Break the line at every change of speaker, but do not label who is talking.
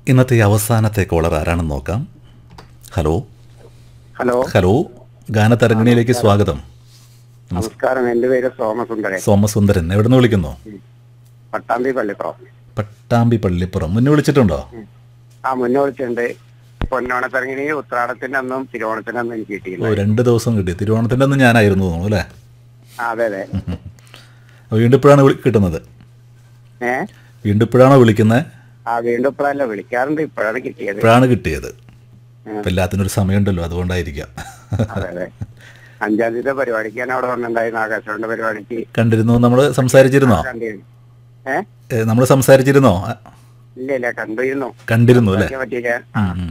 ഇന്നത്തെ അവസാനത്തെ കോളർ ആരാണെന്ന് നോക്കാം ഹലോ
ഹലോ
ഹലോ ഗാനതരംഗിണിയിലേക്ക് സ്വാഗതം
നമസ്കാരം എന്റെ പേര് സോമസുന്ദരൻ
സോമസുന്ദരൻ എവിടെ നിന്ന് വിളിക്കുന്നു
പട്ടാമ്പി പള്ളിപ്പുറം
പട്ടാമ്പി പള്ളിപ്പുറം മുന്നേ വിളിച്ചിട്ടുണ്ടോ
ആ മുന്നേ വിളിച്ചിട്ടുണ്ട് പൊന്നോണത്തിറങ്ങി ഉത്രാടത്തിന്റെ അന്നും തിരുവോണത്തിന്റെ അന്നും എനിക്ക്
ഓ
കിട്ടിയില്ല
രണ്ട് ദിവസം കിട്ടി തിരുവോണത്തിൻ്റെ അന്ന് ഞാനായിരുന്നു തോന്നുന്നു അല്ലേ
ആ, അതെ അതെ
അപ്പോൾ വീണ്ടും ഇപ്പോഴാണ് വിളി- കിട്ടുന്നത്
ഏ
വീണ്ടും ഇപ്പോഴാണോ വിളിക്കുന്നത്
ആ വീണ്ടും ഇപ്പോഴല്ല വിളിക്കാറുണ്ട് ഇപ്പോഴാണ് കിട്ടിയത്
ഇപ്പോഴാണ് കിട്ടിയത് അപ്പം എല്ലാത്തിനൊരു സമയമുണ്ടല്ലോ അതുകൊണ്ടായിരിക്കാം
അതെ അതെ അഞ്ചാം തീയതി പരിപാടിക്ക് ഞാൻ അവിടെ വന്നിട്ടുണ്ടായിരുന്നു ആകാശവാണിയുടെ പരിപാടിക്ക്
കണ്ടിരുന്നു നമ്മൾ സംസാരിച്ചിരുന്നോ
കണ്ടിരുന്നു ഏ
നമ്മൾ സംസാരിച്ചിരുന്നോ ആ,
ഇല്ല ഇല്ല കണ്ടിരുന്നു
കണ്ടിരുന്നു അല്ലേ
പറ്റിയില്ല
ഉം, ഉം.